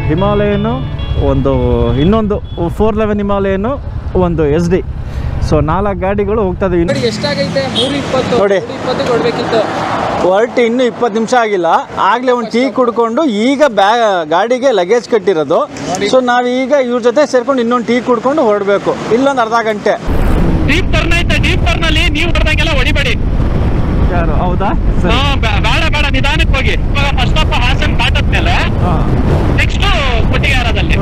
Himalayan ಒಂದು ಇನ್ನೊಂದು four eleven Himalayan ಒಂದು ಎಸ್ ಡಿ ಸೊ ನಾಲ್ಕು ಗಾಡಿಗಳು ಹೋಗ್ತಾ ಇದ್ದೀವಿ ನೋಡಿ ಎಷ್ಟಾಗೈತೆ ಮೂರು ಇಪ್ಪತ್ತು ನೋಡಿ. ಮೂರು ಇಪ್ಪತ್ತು ಕೊಡ್ಬೇಕಿತ್ತು ಹೊರಟು ಇನ್ನೂ ಇಪ್ಪತ್ತು ನಿಮಿಷ ಆಗಿಲ್ಲ ಆಗಲೇ ಒಂದು ಟೀ ಕುಡ್ಕೊಂಡು ಈಗ ಬ್ಯಾ ಗಾಡಿಗೆ ಲಗೇಜ್ ಕಟ್ಟಿರೋದು ಸೊ ನಾವೀಗ ಇವ್ರ ಜೊತೆ ಸೇರ್ಕೊಂಡು ಇನ್ನೊಂದು ಟೀ ಕುಡ್ಕೊಂಡು ಹೊರಡಬೇಕು ಇಲ್ಲೊಂದು ಅರ್ಧ ಗಂಟೆ ಡೀಪ್ ಟರ್ನ್ ಐತೆ ಡೀಪ್ ಟರ್ನ್ ಅಲ್ಲಿ ನೀವು ಹೊಡೆದಂಗೆಲ್ಲ ಹೊಡಿಬೇಡಿ ಯಾರು ಹೌದಾ ಹಾ, ಬೇ- ಬೇಡ ಬೇಡ ನಿಧಾನಕ್ಕೆ ಹೋಗಿ ಇವಾಗ ಫಸ್ಟ್ ಆಫ್ ಹಾಸನ್ ದಾಟದ್ಮೇಲೆ ನೆಕ್ಸ್ಟ್ ಕೊಟ್ಟಿಗಾರದಲ್ಲಿ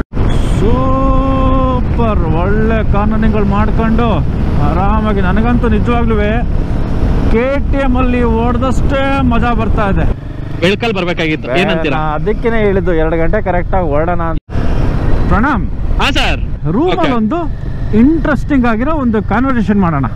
ಸೂಪರ್ ಒಳ್ಳೆ ಕಾನೂನುಗಳು ಮಾಡ್ಕೊಂಡು ಆರಾಮಾಗಿ ನನಗಂತೂ ನಿಜವಾಗ್ಲೂ ಕೆ ಟಿ ಎಮ್ ಅಲ್ಲಿ ಓಡ್ದಷ್ಟೇ ಮಜಾ ಬರ್ತಾ ಇದೆ ಬೆಳ್ಕಲ್ ಬರ್ಬೇಕಾಗಿತ್ತು ಏನಂತೀರಾ ಅದಕ್ಕೇ ಹೇಳಿದ್ದು ಎರಡು ಗಂಟೆ ಕರೆಕ್ಟಾಗಿ ಹೊರಡೋಣ ಅಂತ ಪ್ರಣಾಮ್ ಹಾ ಸರ್ ರೂಮಲ್ಲಿ ಒಂದು ಇಂಟ್ರೆಸ್ಟಿಂಗ್ ಆಗಿರೋ ಒಂದು ಕಾನ್ವರ್ಸೇಷನ್ ಮಾಡೋಣ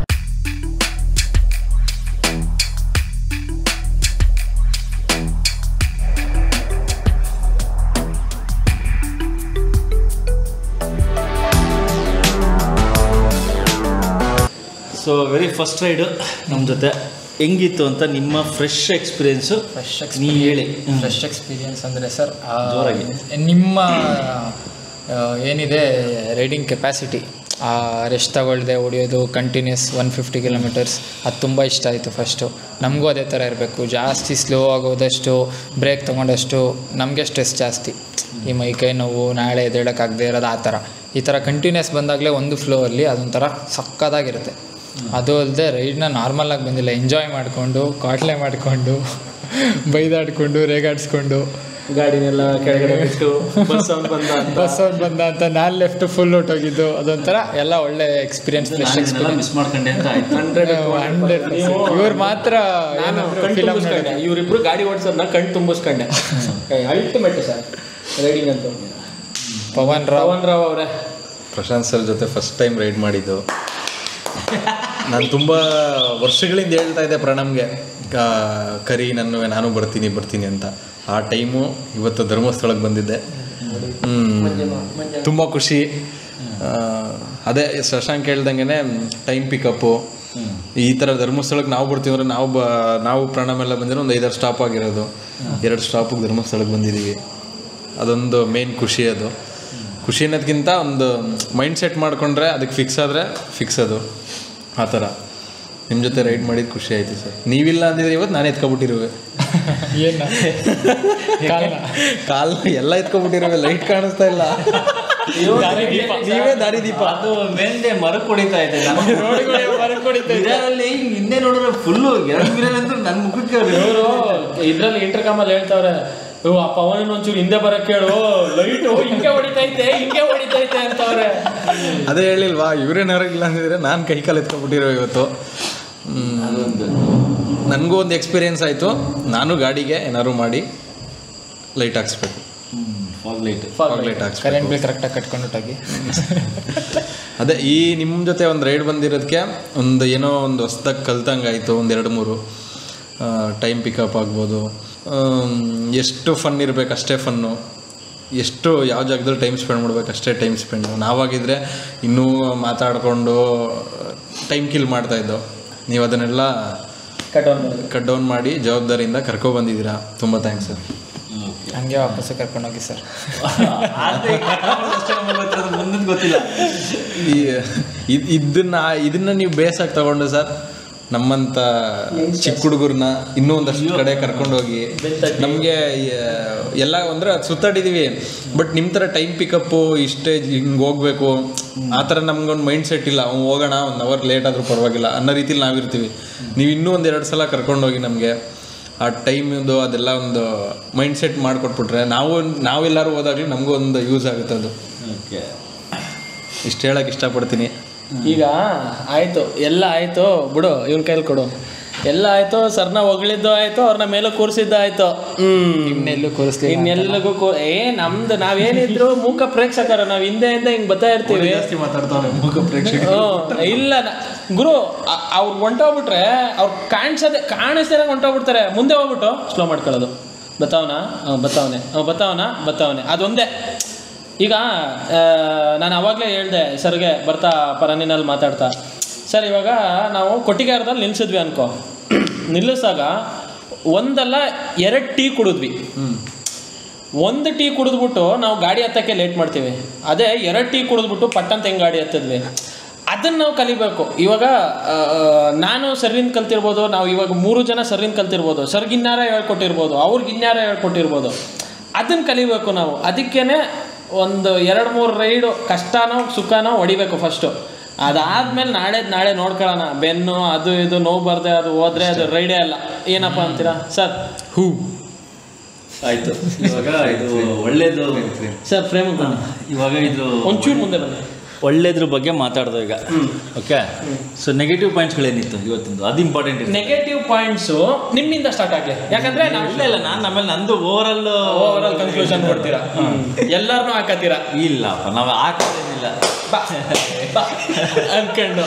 ಸೊ ವೆರಿ ಫಸ್ಟ್ ರೈಡು ನಮ್ಮ ಜೊತೆ ಹೆಂಗಿತ್ತು ಅಂತ ನಿಮ್ಮ ಫ್ರೆಶ್ ಎಕ್ಸ್ಪೀರಿಯನ್ಸು ಫ್ರೆಶ್ ನೀ ಹೇಳಿ ಫ್ರೆಶ್ ಎಕ್ಸ್ಪೀರಿಯನ್ಸ್ ಅಂದರೆ ಸರ್ ಜೋರಾಗಿ. ನಿಮ್ಮ ಆ, ಏನಿದೆ ರೈಡಿಂಗ್ ಕೆಪಾಸಿಟಿ ರೆಸ್ಟ್ ತಗೊಳ್ದೆ ಹೊಡಿಯೋದು ಕಂಟಿನ್ಯೂಸ್ ಒನ್ ಫಿಫ್ಟಿ ಕಿಲೋಮೀಟರ್ಸ್ ಅದು ತುಂಬ ಇಷ್ಟ ಆಯಿತು ಫಸ್ಟು ನಮಗೂ ಅದೇ ಥರ ಇರಬೇಕು ಜಾಸ್ತಿ ಸ್ಲೋ ಆಗೋದಷ್ಟು ಬ್ರೇಕ್ ತೊಗೊಂಡಷ್ಟು ನಮಗೆ ಸ್ಟ್ರೆಸ್ ಜಾಸ್ತಿ ಈ ಮೈ ಕೈ ನೋವು ನಾಳೆ ಎದ್ದೇಳೋಕ್ಕಾಗದೇ ಇರೋದು ಆ ಥರ ಈ ಥರ ಕಂಟಿನ್ಯೂಸ್ ಬಂದಾಗಲೇ ಒಂದು ಫ್ಲೋ ಅಲ್ಲಿ ಅದೊಂಥರ ಸಕ್ಕದಾಗಿರುತ್ತೆ ಅದು ಅಲ್ಲದೆ ರೈಡ್ನ ನಾರ್ಮಲಾಗಿ ಬಂದಿಲ್ಲ ಎಂಜಾಯ್ ಮಾಡಿಕೊಂಡು ಕಾಟ್ಲೆ ಮಾಡಿಕೊಂಡು ಬೈದಾಡ್ಕೊಂಡು ರೇಗಾಡಿಸ್ಕೊಂಡು ಗಾಡಿನೆಲ್ಲ ಕೆಳಗಡೆ ಬಿಟ್ಟು ಬಸ್ ಬಂದ ಬಸ್ ಅವ್ನು ಬಂದ ಅಂತ ನಾನು ಲೆಫ್ಟ್ ಫುಲ್ ಹೊಟ್ಟೋಗಿದ್ದು ಅದೊಂಥರ ಎಲ್ಲ ಒಳ್ಳೆ ಎಕ್ಸ್ಪೀರಿಯನ್ಸ್ ಫ್ರೆಶ್ ಎಕ್ಸ್ಪೀರಿಯನ್ಸ್ ಮಿಸ್ ಮಾಡ್ಕೊಂಡೆ ಅಂತ ಆಯ್ತು ಹಂಡ್ರೆಡ್ ಇವ್ರು ಮಾತ್ರ ನಾನು ಏನು ಕಣ್ film ತುಂಬಿಸ್ಕೊಂಡೆ ನೋಡಿ. ಇವರಿಬ್ರು ಗಾಡಿ ಓಡಿಸೋದನ್ನ ಕಣ್ ತುಂಬಿಸ್ಕೊಂಡೆ ಅಲ್ಟಿಮೇಟ್ ಸರ್ ರೈಡಿಂಗ್ ಅಂತೂ ಪವನ್ ರಾವ್ ಪವನ್ ರಾವ್ ಅವರೇ ಪ್ರಶಾಂತ್ ಸರ್ ಜೊತೆ ಫಸ್ಟ್ ಟೈಮ್ ರೈಡ್ ಮಾಡಿದ್ದು ನಾನು ತುಂಬ ವರ್ಷಗಳಿಂದ ಹೇಳ್ತಾ ಇದ್ದೆ ಪ್ರಣಮ್ಗೆ ಕ- ಕರಿ ನನ್ನ ನಾನು ಬರ್ತೀನಿ ಬರ್ತೀನಿ ಅಂತ ಆ ಟೈಮು ಇವತ್ತು ಧರ್ಮಸ್ಥಳಕ್ಕೆ ಬಂದಿದ್ದೆ ತುಂಬ ಖುಷಿ ಆ, ಅದೇ ಶಶಾಂಕ್ ಹೇಳ್ದಂಗೆ ಟೈಮ್ ಪಿಕಪ್ಪು ಈ ಥರ ಧರ್ಮಸ್ಥಳಕ್ಕೆ ನಾವು ಬರ್ತೀವಿ ಅಂದ್ರೆ ನಾವು ಬ ನಾವು ಪ್ರಣಮ್ ಎಲ್ಲ ಬಂದಿರೋ ಒಂದು ಐದಾರು ಸ್ಟಾಪ್ ಆಗಿರೋದು ಎರಡು ಸ್ಟಾಪಿಗೆ ಧರ್ಮಸ್ಥಳಕ್ಕೆ ಬಂದಿದ್ದೀವಿ ಅದೊಂದು ಮೇನ್ ಖುಷಿ ಅದು ಖುಷಿ ಅನ್ನೋದಕ್ಕಿಂತ ಒಂದು ಮೈಂಡ್ ಸೆಟ್ ಮಾಡಿಕೊಂಡ್ರೆ ಅದಕ್ಕೆ ಫಿಕ್ಸ್ ಆದರೆ ಫಿಕ್ಸ್ ಅದು ಆ ಥರ ನಿಮ್ಮ ಜೊತೆ ರೈಡ್ ಮಾಡಿದ್ದು ಖುಷಿ ಆಯಿತು ಸರ್ ನೀವಿಲ್ಲ ಅಂದಿದ್ರೆ ಇವತ್ತು ನಾನು ಎತ್ಕೊಬಿಟ್ಟಿರುವೆ ಏನ ಕಾಲ್ನ? ಕಾಲ್ ಎಲ್ಲ ಎತ್ಕೊಬಿಟ್ಟಿರುವೆ ಲೈಟ್ ಕಾಣಿಸ್ತಾ ಇಲ್ಲ ನೀವೇ ದಾರಿ ದೀಪ ಅದು ಮೇಲ್ದೆ ಮರಕ್ ಹೊಡಿತಾ ಇದೆ ರೋಡ್ಗಳು ಹೊರಗ್ ಹೊಡಿತಾ ಇದೆ. ಮಿರರಲ್ಲಿ ಹಿಂದೆ ನೋಡಿದ್ರೆ ಫುಲ್ಲು ಎರಡು ಮಿರರ್ ಅಂತೂ ನನ್ನ ಮುಖಕ್ಕೆ ಇವರು ಇದ್ರಲ್ಲಿ ಇಂಟರ್ಕಾಮಲ್ಲಿ ಹೇಳ್ತಾವ್ರೆ ಇವ್ ಆ ಪವನ್ ಒಂಚೂರು ಹಿಂದೆ ಬರಕ್ ಹೇಳು ಲೈಟ್ ಹಿಂಗೆ ಹೊಡಿತೈತೆ ಹಿಂಗೆ ಹೊಡಿತೈತೆ ಅಂತವ್ರೆ ಅದೇ ಹೇಳಿಲ್ವಾ ಇವ್ರೇನಾರಿಲ್ಲ ಅಂದಿದ್ರೆ ನಾನು ಕೈ ಕಾಲು ಎತ್ಕೊಬಿಟ್ಟಿರೋ ಇವತ್ತು ನನಗೂ ಒಂದು ಎಕ್ಸ್ಪೀರಿಯೆನ್ಸ್ ಆಯಿತು ನಾನು ಗಾಡಿಗೆ ಏನಾದ್ರು ಮಾಡಿ ಲೈಟ್ ಹಾಕ್ಸ್ಬೇಕು ಫಾಗ್ ಲೈಟ್ ಫಾಗ್ ಲೈಟ್ ಹಾಕ್ಸ್ಬೇಕು ಕರೆಂಟ್ ಬಿಲ್ ಕರೆಕ್ಟಾಗಿ ಕಟ್ಕೊಂಡು ಹೊಟ್ಟೋಗಿ ಅದೇ ಈ ನಿಮ್ಮ ಜೊತೆ ಒಂದು ರೈಡ್ ಬಂದಿರೋದಕ್ಕೆ ಒಂದು ಏನೋ ಒಂದು ಹೊಸ್ದಾಗಿ ಕಲ್ತಂಗೆ ಆಯಿತು ಒಂದು ಎರಡು ಮೂರು ಟೈಮ್ ಪಿಕಪ್ ಆಗ್ಬೋದು ಆಮ್, ಎಷ್ಟು ಫನ್ ಇರಬೇಕು ಅಷ್ಟೇ ಫನ್ನು ಎಷ್ಟು ಯಾವ ಜಾಗದಲ್ಲಿ ಟೈಮ್ ಸ್ಪೆಂಡ್ ಮಾಡ್ಬೇಕು ಅಷ್ಟೇ ಟೈಮ್ ಸ್ಪೆಂಡು ನಾವಾಗಿದ್ದರೆ ಇನ್ನೂ ಮಾತಾಡಿಕೊಂಡು ಟೈಮ್ ಕಿಲ್ ಮಾಡ್ತಾಯಿದ್ದೋ ನೀವು ಅದನ್ನೆಲ್ಲ ಕಟ್ ಡೌನ್ ಮಾಡಿ ಜವಾಬ್ದಾರಿಯಿಂದ ಕರ್ಕೊಬಂದಿದ್ದೀರಾ ತುಂಬ ಥ್ಯಾಂಕ್ಸ್ ಸರ್ ಹಂಗೆ ವಾಪಸ್ಸು ಕರ್ಕೊಂಡೋಗಿ ಸರ್ ಮುಂದಿನ ಗೊತ್ತಿಲ್ಲ ಈ ಇದ್- ಇದನ್ನ ಇದನ್ನ ನೀವು ಬೇಸಾಗಿ ತಗೊಂಡು ಸರ್ ನಮ್ಮಂತ ಚಿಕ್ಕ ಹುಡುಗರನ್ನ ಇನ್ನೂ ಒಂದಷ್ಟು ಕಡೆ ಕರ್ಕೊಂಡೋಗಿ ನಮಗೆ ಎಲ್ಲ ಅಂದ್ರೆ ಅದು ಸುತ್ತಾಡಿದೀವಿ ಬಟ್ ನಿಮ್ಮ ಥರ ಟೈಮ್ ಪಿಕಪ್ಪು ಇಷ್ಟೇ ಹಿಂಗೆ ಹೋಗ್ಬೇಕು ಆ ಥರ ನಮ್ಗೊಂದು ಮೈಂಡ್ ಸೆಟ್ ಇಲ್ಲ ಅವ್ನು ಹೋಗೋಣ ಒಂದು ಅವರ್ ಲೇಟ್ ಆದರೂ ಪರವಾಗಿಲ್ಲ ಅನ್ನೋ ರೀತಿಲಿ ನಾವಿರ್ತೀವಿ ನೀವು ಇನ್ನೂ ಒಂದು ಎರಡು ಸಲ ಕರ್ಕೊಂಡೋಗಿ ನಮಗೆ ಆ ಟೈಮಿಂದು ಅದೆಲ್ಲ ಒಂದು ಮೈಂಡ್ ಸೆಟ್ ಮಾಡಿಕೊಟ್ಬಿಟ್ರೆ ನಾವು ನಾವೆಲ್ಲರೂ ಹೋದಾಗಲೂ ನಮಗೂ ಒಂದು ಯೂಸ್ ಆಗುತ್ತೆ ಅದು ಓಕೆ ಇಷ್ಟು ಹೇಳಕ್ಕೆ ಇಷ್ಟಪಡ್ತೀನಿ ಈಗ ಆಯ್ತು ಎಲ್ಲ ಆಯ್ತು ಬಿಡು ಇವನ್ ಕೈಲಿ ಕೊಡು ಎಲ್ಲ ಆಯ್ತು ಸರ್ನ ಹೊಗಳಿದ್ದು ಆಯ್ತು ಅವ್ರನ್ನ ಮೇಲೆ ಕೂರಿಸಿದ್ದು ಆಯ್ತು ಹ್ಮ್ ಇನ್ನೆಲ್ಲೂ ಕೂರಿಸ್ಲಿಲ್ಲ ಇನ್ನೆಲ್ಲಗೂ ಕೂ ಏ ನಮ್ದು ನಾವೇನಿದ್ರು ಮೂಕ ಪ್ರೇಕ್ಷಕರ ನಾವ್ ಹಿಂದೆಯಿಂದ ಹಿಂಗ್ ಬರ್ತಾ ಇರ್ತೀವಿ ಜಾಸ್ತಿ ಮಾತಾಡ್ತಾವ್ರೆ ಮೂಕ ಪ್ರೇಕ್ಷಕ ಹ್ಮ್, ಇಲ್ಲ ನ- ಗುರು ಅ- ಅವ್ರು ಹೊಂಟೋಗ್ಬಿಟ್ರೆ ಅವ್ರು ಕಾಣಿಸದೆ ಕಾಣಿಸ್ದೇ ಹೊಂಟೋಗ್ಬಿಡ್ತಾರೆ ಮುಂದೆ ಹೋಗ್ಬಿಟ್ಟು ಸ್ಲೋ ಮಾಡ್ಕೊಳ್ಳೋದು ಬತ್ತಾವನ ಬತ್ತಾವನೆ ಬತ್ತಾವನ ಬತ್ತಾವನೆ ಅದೊಂದೇ ಈಗ ಆ, ನಾನು ಅವಾಗಲೇ ಹೇಳ್ದೆ ಸರ್ಗೆ ಬರ್ತಾ ಪರನಿನಲ್ಲಿ ಮಾತಾಡ್ತಾ ಸರ್ ಇವಾಗ ನಾವು ಕೊಟ್ಟಿಗೆರದಲ್ಲಿ ನಿಲ್ಸಿದ್ವಿ ಅನ್ಕೋ ನಿಲ್ಲಿಸಾಗ ಒಂದಲ್ಲ ಎರಡು ಟೀ ಕುಡಿದ್ವಿ ಒಂದು ಟೀ ಕುಡಿದ್ಬಿಟ್ಟು ನಾವು ಗಾಡಿ ಹತ್ತಕ್ಕೆ ಲೇಟ್ ಮಾಡ್ತೀವಿ ಅದೇ ಎರಡು ಟೀ ಕುಡಿದ್ಬಿಟ್ಟು ಪಟ್ಟಂತ ಹೆಂಗೆ ಗಾಡಿ ಹತ್ತಿದ್ವಿ ಅದನ್ನು ನಾವು ಕಲಿಬೇಕು ಇವಾಗ ಆ, ನಾನು ಸರ್ರಿಂದ ಕಲ್ತಿರ್ಬೋದು ನಾವು ಇವಾಗ ಮೂರು ಜನ ಸರ್ರಿಂದ ಕಲ್ತಿರ್ಬೋದು ಸರ್ಗೆ ಇನ್ಯಾರ ಹೇಳ್ಕೊಟ್ಟಿರ್ಬೋದು ಅವ್ರಿಗೆ ಇನ್ಯಾರ ಹೇಳ್ಕೊಟ್ಟಿರ್ಬೋದು ಅದನ್ನು ಕಲಿಬೇಕು ನಾವು ಅದಕ್ಕೇನೆ ಒಂದು ಎರಡು ಮೂರು ರೈಡು ಕಷ್ಟನೋ ಸುಖನೋ ಹೊಡಿಬೇಕು ಫಸ್ಟು ಅದಾದ್ಮೇಲೆ ನಾಳೆ ನಾಳೆ ನೋಡ್ಕೊಳ್ಳೋಣ ಬೆನ್ನು ಅದು ಇದು ನೋವು ಬರ್ದೆ ಅದು ಹೋದ್ರೆ ಅದು ರೈಡೇ ಅಲ್ಲ ಏನಪ್ಪ ಅಂತೀರಾ ಸರ್ ಹೂ ಆಯ್ತು ಇವಾಗ ಇದು ಒಳ್ಳೇದು ಸರ್ ಫ್ರೇಮ್ ಇವಾಗ ಇದು ಒಂಚೂರು ಮುಂದೆ ಬನ್ನಿ ಒಳ್ಳೇದ್ರ ಬಗ್ಗೆ ಮಾತಾಡ್ದು ಈಗ ಓಕೆ ಸೊ ನೆಗೆಟಿವ್ ಪಾಯಿಂಟ್ಸ್ಗಳೇನಿತ್ತು ಇವತ್ತಿಂದು ಅದು ಇಂಪಾರ್ಟೆಂಟ್ ಇದೆ ನೆಗೆಟಿವ್ ಪಾಯಿಂಟ್ಸು ನಿಮ್ಮಿಂದ ಸ್ಟಾರ್ಟ್ ಆಗಲಿ ಯಾಕಂದ್ರೆ ನಾವು ಇಲ್ಲ ಇಲ್ಲ ನಾನು ಆಮೇಲೆ ನಂದು overall overall conclusion ಕೊಡ್ತೀರಾ ಎಲ್ಲಾರನ್ನೂ ಹಾಕತ್ತೀರಾ ಇಲ್ಲಪ್ಪ ನಾವು ಹಾಕೋದೇನಿಲ್ಲ ಬಾ ಬಾ ಅನ್ಕೊಂಡು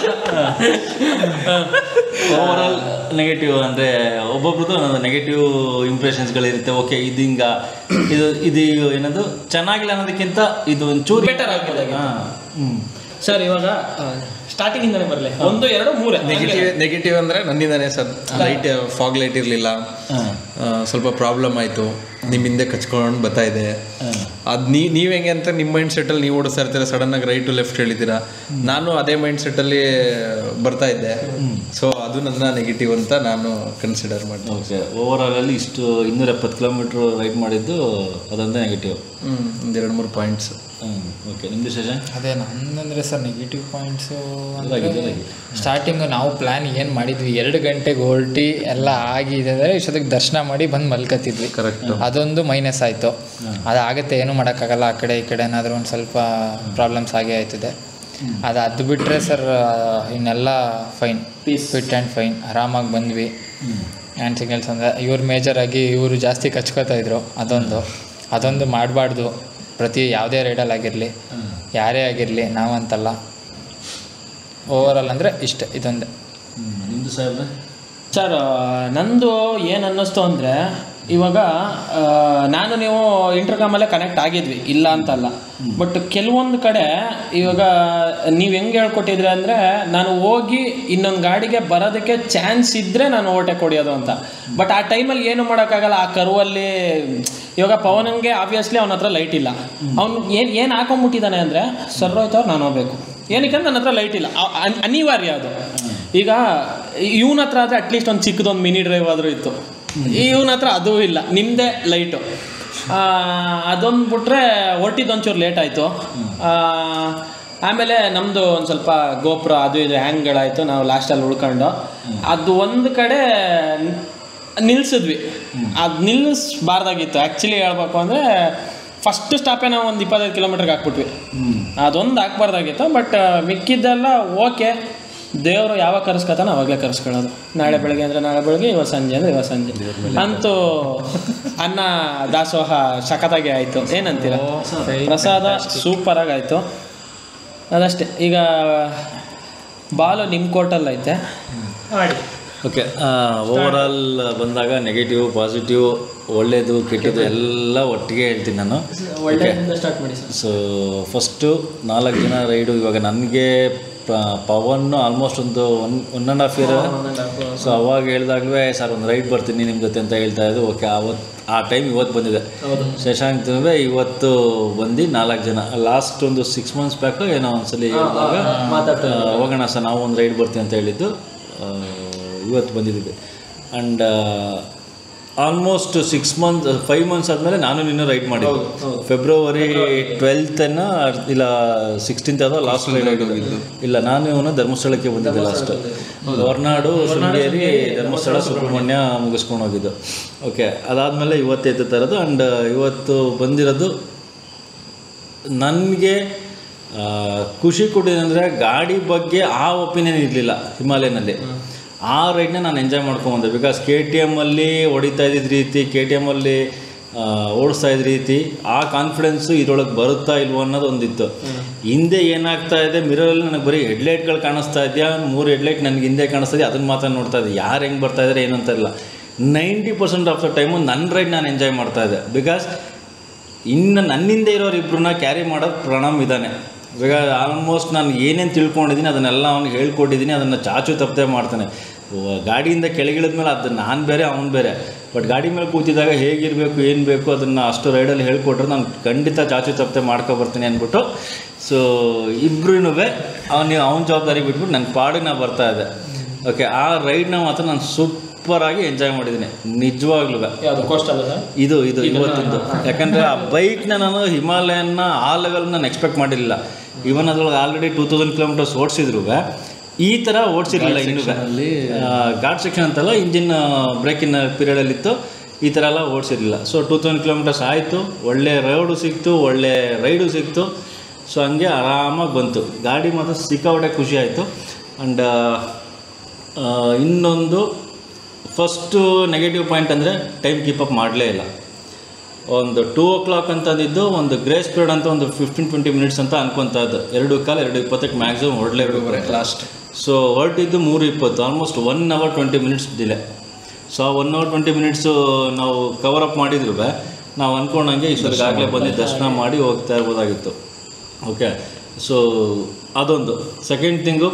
ಓವರ್ ಆಲ್ ನೆಗೆಟಿವ್ ಅಂದರೆ ಒಬ್ಬೊಬ್ರದ್ದು ಒಂದೊಂದು ನೆಗೆಟಿವ್ ಇಂಪ್ರೆಷನ್ಸ್ಗಳಿರುತ್ತೆ ಓಕೆ ಇದು ಹಿಂಗ ಇದು ಇದು ಏನದು ಚೆನ್ನಾಗಿಲ್ಲ ಅನ್ನೋದಕ್ಕಿಂತ ಇದು ಒಂಚೂರು Better ಆಗ್ಬೋದಾಗಿತ್ತು. ಹಾಂ ಹ್ಞೂ ಸರ್ ಇವಾಗ ಸ್ಟಾರ್ಟಿಂಗ್ ಇಂದಾನೆ ಬರಲಿ ಒಂದು ಎರಡು ಮೂರೇ ನೆಗೆಟಿವ್ ನೆಗೆಟಿವ್ ಅಂದರೆ ನನ್ನಿಂದಾನೇ ಸರ್ ಲೈಟ್ ಫಾಗ್ ಲೈಟ್ ಇರಲಿಲ್ಲ ಸ್ವಲ್ಪ ಪ್ರಾಬ್ಲಮ್ ಆಯಿತು ನಿಮ್ಮ ಹಿಂದೆ ಕಚ್ಕೊಂಡು ಬರ್ತಾ ಇದೆ ಅದು ನೀ ನೀವು ಹೆಂಗೆ ಅಂತ ನಿಮ್ಮ ಮೈಂಡ್ ಸೆಟ್ಟಲ್ಲಿ ನೀವು ಓಡಿಸ್ತಾ ಇರ್ತೀರ ಸಡನ್ನಾಗಿ ರೈಟ್ ಟು ಲೆಫ್ಟ್ ಹೇಳಿದ್ದೀರಾ ನಾನು ಅದೇ ಮೈಂಡ್ ಸೆಟ್ಟಲ್ಲಿ ಬರ್ತಾ ಇದ್ದೆ ಸೊ ಅದು ನನ್ನ ನೆಗೆಟಿವ್ ಅಂತ ನಾನು ಕನ್ಸಿಡರ್ ಮಾಡ್ತೀನಿ ಓಕೆ ಓವರ್ ಆಲಲ್ಲಿ ಇಷ್ಟು ಇನ್ನೂರ ಎಪ್ಪತ್ತು ಕಿಲೋಮೀಟ್ರ್ ರೈಡ್ ಮಾಡಿದ್ದು ಅದೊಂದೇ ನೆಗೆಟಿವ್ ಹ್ಞೂ ಒಂದು ಎರಡು ಮೂರು ಪಾಯಿಂಟ್ಸ್ ಹ್ಞೂ ಓಕೆ ನಿಮ್ಮದು ಸೆಷನ್ ಅದೇ ನಂದಂದರೆ ಸರ್ ನೆಗೆಟಿವ್ ಪಾಯಿಂಟ್ಸು ಇದಾಗಿದೆ, ಇದಾಗಿದೆ. ಸ್ಟಾರ್ಟಿಂಗು ನಾವು ಪ್ಲ್ಯಾನ್ ಏನು ಮಾಡಿದ್ವಿ ಎರಡು ಗಂಟೆಗೆ ಹೊರಟಿ ಎಲ್ಲ ಆಗಿದೆ ಅಂದರೆ ಇಷ್ಟೊತ್ತಿಗೆ ದರ್ಶನ ಮಾಡಿ ಬಂದು ಮಲ್ಕತ್ತಿದ್ವಿ Correct. ಅದೊಂದು ಮೈನಸ್ ಆಯಿತು ಅದಾಗುತ್ತೆ ಏನೂ ಮಾಡೋಕ್ಕಾಗಲ್ಲ ಆ ಕಡೆ ಈ ಕಡೆ ಏನಾದರೂ ಒಂದು ಸ್ವಲ್ಪ ಪ್ರಾಬ್ಲಮ್ಸ್ ಆಗೇ ಆಯ್ತದೆ ಅದು ಅದು ಬಿಟ್ಟರೆ ಸರ್ ಇನ್ನೆಲ್ಲ ಫೈನ್ ಫಿಟ್ ಆ್ಯಂಡ್ ಫೈನ್ ಆರಾಮಾಗಿ ಬಂದ್ವಿ ಹ್ಯಾಂಡ್ ಸಿಗ್ನಲ್ಸ್ ಅಂದರೆ ಇವ್ರು ಮೇಜರಾಗಿ ಇವರು ಜಾಸ್ತಿ ಕಚ್ಕೋತಾ ಇದ್ರು ಅದೊಂದು ಅದೊಂದು ಮಾಡಬಾರ್ದು ಪ್ರತಿ ಯಾವುದೇ ರೈಡಲ್ಲಿ ಆಗಿರಲಿ ಯಾರೇ ಆಗಿರಲಿ ನಾವಂತಲ್ಲ ಓವರಾಲ್ ಅಂದರೆ ಇಷ್ಟೇ ಇದೊಂದೇ ನಿಮ್ಮದು ಸಾಹೇಬ್ರೆ ಸರ್ ನಂದು ಏನು ಅನ್ನಿಸ್ತು ಅಂದರೆ ಇವಾಗ ಆ, ನಾನು ನೀವು ಇಂಟರ್ಕಾಮಲ್ಲೇ ಕನೆಕ್ಟ್ ಆಗಿದ್ವಿ ಇಲ್ಲ ಅಂತಲ್ಲ ಬಟ್ ಕೆಲವೊಂದು ಕಡೆ ಇವಾಗ ನೀವು ಹೆಂಗೆ ಹೇಳ್ಕೊಟ್ಟಿದ್ರಿ ಅಂದರೆ ನಾನು ಹೋಗಿ ಇನ್ನೊಂದು ಗಾಡಿಗೆ ಬರೋದಕ್ಕೆ ಚಾನ್ಸ್ ಇದ್ದರೆ ನಾನು ಓಟೆ ಕೊಡಿಯೋದು ಅಂತ ಬಟ್ ಆ ಟೈಮಲ್ಲಿ ಏನು ಮಾಡೋಕ್ಕಾಗಲ್ಲ ಆ ಕರುವಲ್ಲಿ ಇವಾಗ ಪವನಂಗೆ ಆಬ್ವಿಯಸ್ಲಿ ಅವನ ಹತ್ರ ಲೈಟ್ ಇಲ್ಲ ಅವ್ನು ಏನು ಏನು ಹಾಕೊಂಡ್ಬಿಟ್ಟಿದ್ದಾನೆ ಅಂದರೆ ಸರ್ರೋಯ್ತವ್ರು ನಾನು ಹೋಗ್ಬೇಕು ಏನಕ್ಕೆ ನನ್ನ ಹತ್ರ ಲೈಟ್ ಇಲ್ಲ ಅ- ಅನ್- ಅನಿವಾರ್ಯ ಅದು ಈಗ ಇವನ ಹತ್ರ ಆದರೆ ಅಟ್ಲೀಸ್ಟ್ ಒಂದು ಚಿಕ್ಕದೊಂದು ಮಿನಿ ಡ್ರೈವ್ ಆದರೂ ಇತ್ತು ಇವನ ಹತ್ರ ಅದೂ ಇಲ್ಲ ನಿಮ್ಮದೇ ಲೈಟು ಅದೊಂದು ಬಿಟ್ರೆ ಹೊರಟಿದ್ದು ಒಂಚೂರು ಲೇಟ್ ಆಯಿತು ಆಮೇಲೆ ನಮ್ಮದು ಒಂದು ಸ್ವಲ್ಪ ಗೋಪುರ ಅದು ಇದು ಹ್ಯಾಂಗ್ಗಳಾಯಿತು ನಾವು ಲಾಸ್ಟಲ್ಲಿ ಉಳ್ಕೊಂಡು ಅದು ಒಂದು ಕಡೆ ನಿಲ್ಸಿದ್ವಿ ಅದು ನಿಲ್ಲಿಸ್ಬಾರ್ದಾಗಿತ್ತು ಆ್ಯಕ್ಚುಲಿ ಹೇಳ್ಬೇಕು ಅಂದರೆ ಫಸ್ಟ್ ಸ್ಟಾಪೇ ನಾವು ಒಂದು ಇಪ್ಪತ್ತೈದು ಕಿಲೋಮೀಟ್ರಿಗೆ ಹಾಕ್ಬಿಟ್ವಿ ಅದೊಂದು ಹಾಕ್ಬಾರ್ದಾಗಿತ್ತು ಬಟ್ ಮಿಕ್ಕಿದ್ದೆಲ್ಲ ಓಕೆ ದೇವರು ಯಾವಾಗ ಕರೆಸ್ಕೊತಾನೆ ಅವಾಗಲೇ ಕರೆಸ್ಕೊಳ್ಳೋದು ನಾಳೆ ಬೆಳಗ್ಗೆ ಅಂದರೆ ನಾಳೆ ಬೆಳಗ್ಗೆ ಇವತ್ತು ಸಂಜೆ ಅಂದರೆ ಇವತ್ತು ಸಂಜೆ ಅಂತೂ ಅನ್ನ ದಾಸೋಹ ಸಖತ್ತಾಗಿ ಆಯಿತು ಏನಂತೀರ ಪ್ರಸಾದ ಸೂಪರಾಗಿ ಆಯಿತು ಅದಷ್ಟೇ ಈಗ ಬಾಲು ನಿಮ್ಮ ಕೋರ್ಟಲ್ಲಿ ಐತೆ ಮಾಡಿ ಓಕೆ ಓವರ್ ಆಲ್ ಬಂದಾಗ ನೆಗೆಟಿವ್ ಪಾಸಿಟಿವ್ ಒಳ್ಳೇದು ಕೆಟ್ಟದ್ದು ಎಲ್ಲ ಒಟ್ಟಿಗೆ ಹೇಳ್ತೀನಿ ನಾನು ಒಳ್ಳೆಯಿಂದ ಸ್ಟಾರ್ಟ್ ಮಾಡಿ ಸರ್ ಸೊ ಫಸ್ಟು ನಾಲ್ಕು ಜನ ರೈಡು ಇವಾಗ ನನಗೆ ಪವನ್ ಆಲ್ಮೋಸ್ಟ್ ಒಂದು one one and half year so ಅವಾಗ ಹೇಳ್ದಾಗಲೇ ಸರ್ ಒಂದು ರೈಡ್ ಬರ್ತೀನಿ ನಿಮ್ಮ ಜೊತೆ ಅಂತ ಹೇಳ್ತಾ ಇದ್ದು ಓಕೆ ಅವತ್ತು ಆ ಟೈಮ್ ಇವತ್ತು ಬಂದಿದೆ ಶಶಾಂಕ್ ತುವೆ ಇವತ್ತು ಬಂದು ನಾಲ್ಕು ಜನ ಲಾಸ್ಟ್ ಒಂದು ಸಿಕ್ಸ್ ಮಂತ್ಸ್ ಬ್ಯಾಕು ಏನೋ ಒಂದ್ಸಲಿ ಹೇಳಿದಾಗ ಆ, ಹೋಗೋಣ ಸರ್ ನಾವು ಒಂದು ರೈಡ್ ಬರ್ತೀವಿ ಅಂತ ಹೇಳಿದ್ದು ಆ, ಇವತ್ತು ಬಂದಿದ್ದೀವಿ and almost six month five months ಆದಮೇಲೆ ನಾನು ನಿನ್ನ ರೈಡ್ ಮಾಡಿದ್ದು ಫೆಬ್ರವರಿ ಟ್ವೆಲ್ತನ್ನ ಇಲ್ಲ ಸಿಕ್ಸ್ಟೀನ್ತ್ ಅದೋ ಲಾಸ್ಟ್ ರೈಡ್ ಇಲ್ಲ ನಾನು ಇವನು ಧರ್ಮಸ್ಥಳಕ್ಕೆ ಬಂದಿದ್ದೆ ಲಾಸ್ಟ್ ಹೊರನಾಡು ಶೃಂಗೇರಿ ಧರ್ಮಸ್ಥಳ ಸುಬ್ರಹ್ಮಣ್ಯ ಮುಗಿಸ್ಕೊಂಡು ಹೋಗಿದ್ದು ಓಕೆ ಅದಾದಮೇಲೆ ಇವತ್ತು ಎತ್ತುತ್ತಾ ಇರೋದು ಆ್ಯಂಡ್ ಇವತ್ತು ಬಂದಿರೋದು ನನಗೆ ಖುಷಿ ಕೊಟ್ಟಿದಂದರೆ ಗಾಡಿ ಬಗ್ಗೆ ಆ ಒಪಿನಿಯನ್ ಇರಲಿಲ್ಲ ಹಿಮಾಲಯನಲ್ಲಿ ಆ ರೈಡ್ನ ನಾನು ಎಂಜಾಯ್ ಮಾಡ್ಕೊಂಬಂದೆ ಬಿಕಾಸ್ ಕೆ ಟಿ ಎಮ್ಮಲ್ಲಿ ಹೊಡಿತಾ ಇದ್ದಿದ್ದ ರೀತಿ ಕೆ ಟಿ ಎಮ್ಮಲ್ಲಿ ಓಡಿಸ್ತಾ ಇದ್ದ ರೀತಿ ಆ ಕಾನ್ಫಿಡೆನ್ಸು ಇದ್ರೊಳಗೆ ಬರುತ್ತಾ ಇಲ್ವೋ ಅನ್ನೋದು ಒಂದಿತ್ತು ಹಿಂದೆ ಏನಾಗ್ತಾ ಇದೆ ಮಿರರಲ್ಲಿ ನನಗೆ ಬರೀ ಹೆಡ್ಲೈಟ್ಗಳು ಕಾಣಿಸ್ತಾ ಇದೆಯಾ ಮೂರು ಹೆಡ್ಲೈಟ್ ನನಗೆ ಹಿಂದೆ ಕಾಣಿಸ್ತಾ ಇದೆ ಅದನ್ನು ಮಾತ್ರ ನೋಡ್ತಾ ಇದ್ದೆ ಯಾರು ಹೆಂಗೆ ಬರ್ತಾ ಇದ್ದಾರೆ ಏನು ಅಂತ ಇಲ್ಲ ninety percent of the time ನನ್ನ ರೈಡ್ ನಾನು ಎಂಜಾಯ್ ಮಾಡ್ತಾ ಇದ್ದೆ ಬಿಕಾಸ್ ಇನ್ನು ನನ್ನಿಂದ ಇರೋರು ಇಬ್ಬರನ್ನ ಕ್ಯಾರಿ ಮಾಡೋದು ಪ್ರಣಮ್ ಇದ್ದಾನೆ ಇವಾಗ ಆಲ್ಮೋಸ್ಟ್ ನಾನು ಏನೇನು ತಿಳ್ಕೊಂಡಿದ್ದೀನಿ ಅದನ್ನೆಲ್ಲ ಅವ್ನಿಗೆ ಹೇಳ್ಕೊಟ್ಟಿದ್ದೀನಿ ಅದನ್ನು ಚಾಚು ತಪ್ಪದೆ ಮಾಡ್ತಾನೆ ವ- ಗಾಡಿಯಿಂದ ಕೆಳಗಿಳಿದ ಮೇಲೆ ಅದು ನಾನು ಬೇರೆ ಅವ್ನು ಬೇರೆ ಬಟ್ ಗಾಡಿ ಮೇಲೆ ಕೂತಿದ್ದಾಗ ಹೇಗಿರಬೇಕು ಏನು ಬೇಕು ಅದನ್ನು ಅಷ್ಟು ರೈಡಲ್ಲಿ ಹೇಳ್ಕೊಟ್ರೆ ನಾನು ಖಂಡಿತ ಚಾಚು ತಪ್ಪದೆ ಮಾಡ್ಕೊ ಬರ್ತೀನಿ ಅಂದ್ಬಿಟ್ಟು ಸೊ ಇಬ್ರೂ ಅವನು ಅವನ ಜವಾಬ್ದಾರಿ ಬಿಟ್ಬಿಟ್ಟು ನನ್ನ ಪಾಡಿಗೆ ನಾ ಬರ್ತಾ ಇದ್ದೆ ಓಕೆ ಆ ರೈಡ್ನ ಮಾತ್ರ ನಾನು ಸೂಪರಾಗಿ ಎಂಜಾಯ್ ಮಾಡಿದ್ದೀನಿ ನಿಜವಾಗ್ಲೂ ಯಾವುದು ಕೋಸ್ಟ್ ಅಲ್ಲ ಸರ್ ಇದು ಇದು ಇವತ್ತಿಂದು ಯಾಕಂದರೆ ಆ ಬೈಕ್ನ ನಾನು ಹಿಮಾಲಯನ್ನ ಆ ಲೆವೆಲ್ ನಾನು ಎಕ್ಸ್ಪೆಕ್ಟ್ ಮಾಡಿರಲಿಲ್ಲ ಇವನ್ ಅದ್ರೊಳಗೆ ಆಲ್ರೆಡಿ ಟೂ ತೌಸಂಡ್ ಕಿಲೋಮೀಟರ್ಸ್ ಓಡಿಸಿದ್ರು ಈ ಥರ ಓಡಿಸಿರಲಿಲ್ಲ ಇನ್ನೂ ಘಾಟ್ ಸೆಕ್ಷನ್ ಅಂತಲ್ಲ ಇಂಜಿನ್ ಬ್ರೇಕಿನ ಪೀರಿಯಡಲ್ಲಿತ್ತು ಈ ಥರ ಎಲ್ಲ ಓಡಿಸಿರಲಿಲ್ಲ ಸೊ ಟೂ ತೌಸಂಡ್ ಕಿಲೋಮೀಟರ್ಸ್ ಆಯಿತು ಒಳ್ಳೆ ರೋಡು ಸಿಕ್ತು ಒಳ್ಳೆ ರೈಡು ಸಿಕ್ತು ಸೊ ಹಂಗೆ ಆರಾಮಾಗಿ ಬಂತು ಗಾಡಿ ಮಾತ್ರ ಸಿಕ್ಕಾಪಟ್ಟೆ ಖುಷಿ ಆಯಿತು ಆ್ಯಂಡ್ ಇನ್ನೊಂದು ಫಸ್ಟು ನೆಗೆಟಿವ್ ಪಾಯಿಂಟ್ ಅಂದರೆ ಟೈಮ್ ಕೀಪಪ್ ಮಾಡಲೇ ಇಲ್ಲ ಒಂದು ಟೂ ಓ ಕ್ಲಾಕ್ ಅಂತಂದಿದ್ದು ಒಂದು ಗ್ರೇಸ್ ಪೀರಿಯಡ್ ಅಂತ ಒಂದು ಫಿಫ್ಟೀನ್ ಟ್ವೆಂಟಿ ಮಿನಿಟ್ಸ್ ಅಂತ ಅನ್ಕೊತಾ ಇದ್ದು ಎರಡು ಕಾಲ ಎರಡು ಇಪ್ಪತ್ತಕ್ಕೆ ಮ್ಯಾಕ್ಸಿಮಮ್ ಹೊರಡಲೇಬೇಕು ಲಾಸ್ಟ್ ಸೊ ಹೊರಟಿದ್ದು ಮೂರು ಇಪ್ಪತ್ತು almost one hour twenty minutes delay so ಆ ಒನ್ ಅವರ್ ಟ್ವೆಂಟಿ ಮಿನಿಟ್ಸು ನಾವು ಕವರ್ ಅಪ್ ಮಾಡಿದ್ರು ನಾವು ಅಂದ್ಕೊಂಡಂಗೆ ಇಷ್ಟೊತ್ತಿಗಾಗಲೇ ಬಂದು ದರ್ಶನ ಮಾಡಿ ಹೋಗ್ತಾ ಇರ್ಬೋದಾಗಿತ್ತು ಓಕೆ ಸೊ ಅದೊಂದು ಸೆಕೆಂಡ್ ಥಿಂಗು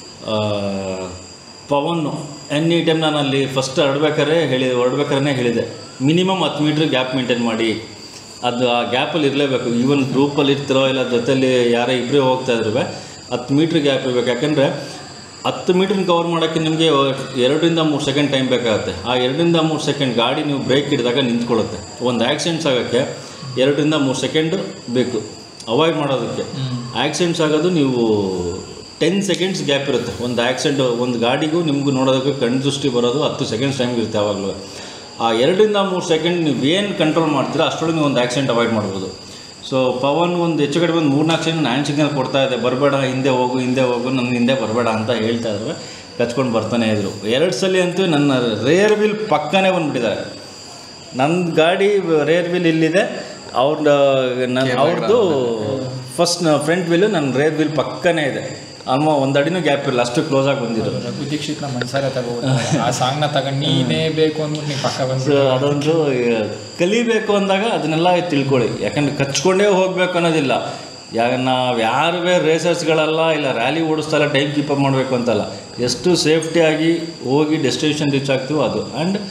ಪವನ್ನು ಎನಿ ಟೈಮ್ ನಾನು ಅಲ್ಲಿ ಫಸ್ಟ್ ಹೊರಡ್ಬೇಕಾದ್ರೆ ಹೇಳಿ ಹೊರಡ್ಬೇಕಾದ್ರೆ ಹೇಳಿದೆ ಮಿನಿಮಮ್ ಹತ್ತು ಮೀಟ್ರ್ ಗ್ಯಾಪ್ ಮೇಂಟೈನ್ ಮಾಡಿ ಅದು ಆ ಗ್ಯಾಪಲ್ಲಿ ಇರಲೇಬೇಕು ಈವನ್ ಗ್ರೂಪಲ್ಲಿ ಇರ್ತಿರೋ ಇಲ್ಲ ಜೊತೆಲಿ ಯಾರೇ ಇಬ್ಬರೇ ಹೋಗ್ತಾ ಇದ್ರು ಹತ್ತು ಮೀಟ್ರ್ ಗ್ಯಾಪ್ ಇರಬೇಕು ಯಾಕಂದರೆ ಹತ್ತು ಮೀಟ್ರನ್ನ ಕವರ್ ಮಾಡೋಕ್ಕೆ ನಿಮಗೆ ಎರಡರಿಂದ ಮೂರು ಸೆಕೆಂಡ್ ಟೈಮ್ ಬೇಕಾಗುತ್ತೆ ಆ ಎರಡರಿಂದ ಮೂರು ಸೆಕೆಂಡ್ ಗಾಡಿ ನೀವು ಬ್ರೇಕ್ ಹಿಡಿದಾಗ ನಿಂತ್ಕೊಳ್ಳುತ್ತೆ ಒಂದು ಆಕ್ಸಿಡೆಂಟ್ಸ್ ಆಗೋಕ್ಕೆ ಎರಡರಿಂದ ಮೂರು ಸೆಕೆಂಡ್ ಬೇಕು ಅವಾಯ್ಡ್ ಮಾಡೋದಕ್ಕೆ ಆಕ್ಸಿಡೆಂಟ್ಸ್ ಆಗೋದು ನೀವು ಟೆನ್ ಸೆಕೆಂಡ್ಸ್ ಗ್ಯಾಪ್ ಇರುತ್ತೆ ಒಂದು ಆಕ್ಸಿಡೆಂಟ್ ಒಂದು ಗಾಡಿಗೂ ನಿಮಗೂ ನೋಡೋದಕ್ಕೆ ಕಣ್ಣು ದೃಷ್ಟಿ ಬರೋದು ಹತ್ತು ಸೆಕೆಂಡ್ಸ್ ಟೈಮ್ ಇರುತ್ತೆ ಯಾವಾಗಲೂ ಆ ಎರಡರಿಂದ ಮೂರು ಸೆಕೆಂಡ್ ನೀವು ಏನು ಕಂಟ್ರೋಲ್ ಮಾಡ್ತೀರಾ ಅಷ್ಟರೊಳಗೆ ನೀವು ಒಂದು ಆಕ್ಸಿಡೆಂಟ್ ಅವಾಯ್ಡ್ ಮಾಡ್ಬೋದು ಸೊ ಪವನ್ ಒಂದು ಹೆಚ್ಚು ಕಡಿಮೆ ಒಂದು ಮೂರ್ನಾಲ್ಕು ಸೆಕೆಂಡ್ ನಾನು ಸಿಗ್ನಲ್ ಕೊಡ್ತಾ ಇದ್ದೆ ಬರಬೇಡ ಹಿಂದೆ ಹೋಗು ಹಿಂದೆ ಹೋಗು ನನ್ನ ಹಿಂದೆ ಬರಬೇಡ ಅಂತ ಹೇಳ್ತಾ ಇದ್ರು ಕಚ್ಕೊಂಡು ಬರ್ತಾನೆ ಇದ್ರು ಎರಡು ಸಲ ಅಂತೂ ನನ್ನ ರೇರ್ ವೀಲ್ ಪಕ್ಕನೇ ಬಂದುಬಿಟ್ಟಿದ್ದಾರೆ ನನ್ನ ಗಾಡಿ ರೇರ್ ವೀಲ್ ಇಲ್ಲಿದೆ ಅವ್ರ ನನ್ನ ಅವ್ರದ್ದು ಫಸ್ಟ್ ಫ್ರಂಟ್ ವೀಲು ನನ್ನ ರೇರ್ ವೀಲ್ ಪಕ್ಕನೇ ಇದೆ ಆಲ್ಮೋ ಒಂದು ಅಡಿನೂ ಗ್ಯಾಪ್ ಇಲ್ಲ ಅಷ್ಟು ಕ್ಲೋಸ್ ಆಗಿ ಬಂದಿದ್ರು ರಘು ದೀಕ್ಷಿತ್ನ ಮನ್ಸಾರೆ ತಗೋಬೋದು ಆ ಸಾಂಗ್ನ ತಗೊಂಡು ನೀನೇ ಬೇಕು ಅಂದ್ಬಿಟ್ಟು ನೀವು ಪಕ್ಕ ಸೊ ಬಂದ್ಬಿಟ್ಟು ಅದೊಂದು ಈಗ ಕಲಿಬೇಕು ಅಂದಾಗ ಅದನ್ನೆಲ್ಲ ತಿಳ್ಕೊಳ್ಳಿ ಯಾಕಂದ್ರೆ ಕಚ್ಕೊಂಡೇ ಹೋಗ್ಬೇಕು ಅನ್ನೋದಿಲ್ಲ ಯಾಗ ನಾವು ಯಾರುವೇ ರೇಸರ್ಸ್ಗಳಲ್ಲ ಇಲ್ಲ ರ್ಯಾಲಿ ಓಡಿಸ್ತಾರ ಟೈಮ್ ಕೀಪಪ್ ಮಾಡಬೇಕು ಅಂತಲ್ಲ ಎಷ್ಟು ಸೇಫ್ಟಿಯಾಗಿ ಹೋಗಿ ಡೆಸ್ಟಿನೇಷನ್ ರೀಚ್ ಆಗ್ತೀವೋ ಅದು ಆ್ಯಂಡ್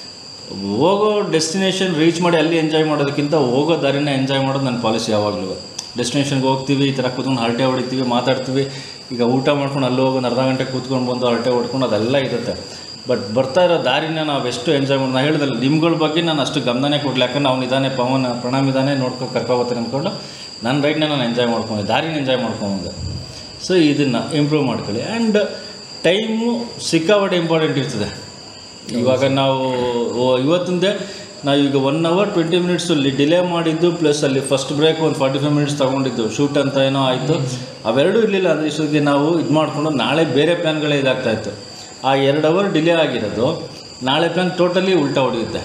ಹೋಗೋ ಡೆಸ್ಟಿನೇಷನ್ ರೀಚ್ ಮಾಡಿ ಅಲ್ಲಿ ಎಂಜಾಯ್ ಮಾಡೋದಕ್ಕಿಂತ ಹೋಗೋ ದಾರಿನ ಎಂಜಾಯ್ ಮಾಡೋದು ನನ್ನ ಪಾಲಿಸಿ ಯಾವಾಗಲೂ ಡೆಸ್ಟಿನೇಷನ್ಗೆ ಹೋಗ್ತೀವಿ ಈ ಥರ ಕೂತ್ಕೊಂಡು ಹರಟೆ ಹೊಡಿತೀವಿ ಮಾತಾಡ್ತೀವಿ ಈಗ ಊಟ ಮಾಡ್ಕೊಂಡು ಅಲ್ಲಿ ಹೋಗಿ ಒಂದು ಅರ್ಧ ಗಂಟೆ ಕೂತ್ಕೊಂಡು ಬಂದು ಹರಟೆ ಹೊಡ್ಕೊಂಡು ಅದೆಲ್ಲ ಇರುತ್ತೆ ಬಟ್ ಬರ್ತಾ ಇರೋ ದಾರಿನ ನಾವು ಎಷ್ಟು ಎಂಜಾಯ್ ಮಾಡಿ ನಾನು ಹೇಳಿದಲ್ಲ ನಿಮ್ಗಳ ಬಗ್ಗೆ ನಾನು ಅಷ್ಟು ಗಮನನೇ ಕೊಡಲಿ ಯಾಕಂದ್ರೆ ಅವ್ನು ಇದ್ದಾನೆ ಪವನ್ ಪ್ರಣಾಮ್ ಇದ್ದಾನೆ ನೋಡ್ಕೊಂಡು ಕರ್ಕೊಬತ್ತೀನಿ ಅಂದ್ಕೊಂಡು ನನ್ನ ರೈಡ್ನ ನಾನು ಎಂಜಾಯ್ ಮಾಡ್ಕೊಂಡೆ ದಾರಿನ ಎಂಜಾಯ್ ಮಾಡ್ಕೊಂಬಂದೆ ಸೊ ಇದನ್ನು ಇಂಪ್ರೂವ್ ಮಾಡ್ಕೊಳ್ಳಿ ಆ್ಯಂಡ್ ಟೈಮು ಸಿಕ್ಕಾಪಟ್ಟೆ ಇಂಪಾರ್ಟೆಂಟ್ ಇರ್ತದೆ ಇವಾಗ ನಾವು ಓ- ಇವತ್ತಿಂದೆ ನಾವು ಈಗ ಒನ್ ಅವರ್ ಟ್ವೆಂಟಿ ಮಿನಿಟ್ಸ್ ಅಲ್ಲಿ ಡಿಲೇ ಮಾಡಿದ್ದು ಪ್ಲಸ್ ಅಲ್ಲಿ ಫಸ್ಟ್ ಬ್ರೇಕ್ ಒಂದು ಫಾರ್ಟಿ ಫೈವ್ ಮಿನಿಟ್ಸ್ ತೊಗೊಂಡಿದ್ದು ಶೂಟ್ ಅಂತ ಏನೋ ಆಯಿತು ಅವೆರಡೂ ಇರಲಿಲ್ಲ ಅಂದರೆ ಇಷ್ಟೊತ್ತಿಗೆ ನಾವು ಇದು ಮಾಡಿಕೊಂಡು ನಾಳೆ ಬೇರೆ ಪ್ಲ್ಯಾನ್ಗಳೇ ಇದಾಗ್ತಾ ಇತ್ತು ಆ ಎರಡು ಅವರ್ ಡಿಲೇ ಆಗಿರೋದು ನಾಳೆ ಪ್ಲ್ಯಾನ್ ಟೋಟಲಿ ಉಲ್ಟಾ ಹೊಡೆಯುತ್ತೆ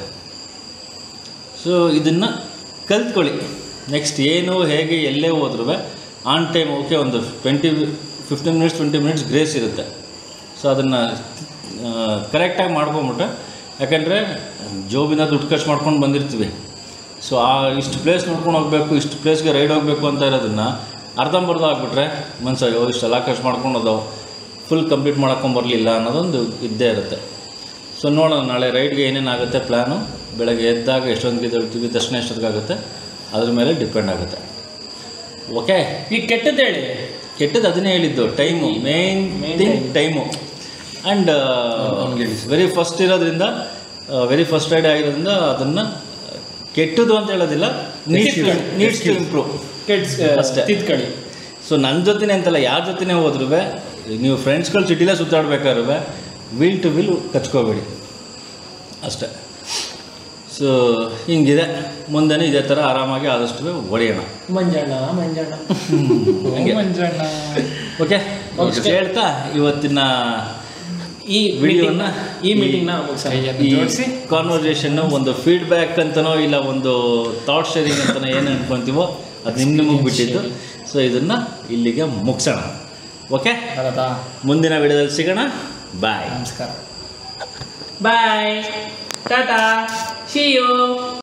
ಸೊ ಇದನ್ನು ಕಲ್ತ್ಕೊಳ್ಳಿ ನೆಕ್ಸ್ಟ್ ಏನು ಹೇಗೆ ಎಲ್ಲೇ ಹೋದ್ರೂ ಆನ್ ಟೈಮ್ ಓಕೆ ಒಂದು twenty fifteen minutes twenty minutes grace ಇರುತ್ತೆ ಸೊ ಅದನ್ನು ಕರೆಕ್ಟಾಗಿ ಮಾಡ್ಕೊಂಬಿಟ್ರೆ ಯಾಕಂದರೆ ಜೋಬಿನ ದುಡ್ಡು ಖರ್ಚು ಮಾಡ್ಕೊಂಡು ಬಂದಿರ್ತೀವಿ ಸೊ ಆ ಇಷ್ಟು ಪ್ಲೇಸ್ ನೋಡ್ಕೊಂಡು ಹೋಗಬೇಕು ಇಷ್ಟು ಪ್ಲೇಸ್ಗೆ ರೈಡ್ ಹೋಗಬೇಕು ಅಂತ ಇರೋದನ್ನು ಅರ್ಧಂಬರ್ಧ ಆಗಿಬಿಟ್ರೆ ಮನ್ಸು ಅಯ್ಯೋ ಇಷ್ಟೆಲ್ಲ ಖರ್ಚು ಮಾಡ್ಕೊಂಡು ಅದಾವೆ ಫುಲ್ ಕಂಪ್ಲೀಟ್ ಮಾಡ್ಕೊಂಬರಲಿಲ್ಲ ಅನ್ನೋದೊಂದು ಇದ್ದೇ ಇರುತ್ತೆ ಸೊ ನೋಡೋಣ ನಾಳೆ ರೈಡ್ಗೆ ಏನೇನಾಗುತ್ತೆ ಪ್ಲ್ಯಾನು ಬೆಳಗ್ಗೆ ಎದ್ದಾಗ ಎಷ್ಟೊಂದಿಗೆ ಎದ್ದೇಳ್ತೀವಿ ದರ್ಶನ ಎಷ್ಟೊತ್ತಿಗಾಗುತ್ತೆ ಅದ್ರ ಮೇಲೆ ಡಿಪೆಂಡ್ ಆಗುತ್ತೆ ಓಕೆ ಈಗ ಕೆಟ್ಟದ್ದು ಹೇಳಿ ಕೆಟ್ಟದ್ದು ಅದನ್ನೇ ಹೇಳಿದ್ದು time main thing time and very first ಇರೋದ್ರಿಂದ ವೆರಿ ಫಸ್ಟ್ ರೈಡ್ ಆಗಿರೋದ್ರಿಂದ ಅದನ್ನು ಕೆಟ್ಟದು ಅಂತ ಹೇಳೋದಿಲ್ಲ ನೀಡ್ಸ್ ನೀಡ್ಸ್ ಟು ಇಂಪ್ರೂವ್ ಕೆಟ್ಸ್ ಅಷ್ಟೇ. ತಿದ್ಕೊಳ್ಳಿ ಸೊ ನನ್ನ ಜೊತೆನೇ ಅಂತಲ್ಲ ಯಾರ ಜೊತೆನೇ ಹೋದ್ರೂ ನೀವು ಫ್ರೆಂಡ್ಸ್ಗಳು ಸಿಟಿಲೇ ಸುತ್ತಾಡ್ಬೇಕಾದ್ರೂ ವೀಲ್ ಟು ವೀಲ್ ಕಚ್ಕೋಬೇಡಿ ಅಷ್ಟೇ ಸೊ ಹಿಂಗಿದೆ ಮುಂದೆನೇ ಇದೇ ಥರ ಆರಾಮಾಗಿ ಆದಷ್ಟು ಹೊಡೆಯೋಣ ಮಂಜಣ್ಣ ಮಂಜಣ್ಣ ಹಂಗೆ. ಮಂಜಣ್ಣ ಓಕೆ ಹೇಳ್ತಾ ಇವತ್ತಿನ ಈ ವಿಡಿಯೋನ ಮೀಟಿಂಗ್ನ ಈ ಮೀಟಿಂಗ್ನ ಮುಗಿಸೋಣ ಕೈಯನ್ನು ಈ ಜೋಡಿಸಿ ಕಾನ್ವರ್ಸೇಷನ್ ಒಂದು ಫೀಡ್ಬ್ಯಾಕ್ ಅಂತನೋ ಇಲ್ಲ ಒಂದು ಥಾಟ್ ಶೇರಿಂಗ್ ಅಂತನೋ ಏನು ಅನ್ಕೊಂತೀವೋ ಅದು ನಿಮ್ಮ ನಿಮಗೆ ಬಿಟ್ಟಿದ್ದು ಸೊ ಇದನ್ನು ಇಲ್ಲಿಗೆ ಮುಗಿಸೋಣ ಓಕೆ ಬರದಾ ಮುಂದಿನ ವಿಡಿಯೋದಲ್ಲಿ ಸಿಗೋಣ ಬಾಯ್ ನಮಸ್ಕಾರ ಬಾಯ್ ಟಾಟಾ ಸಿ ಯು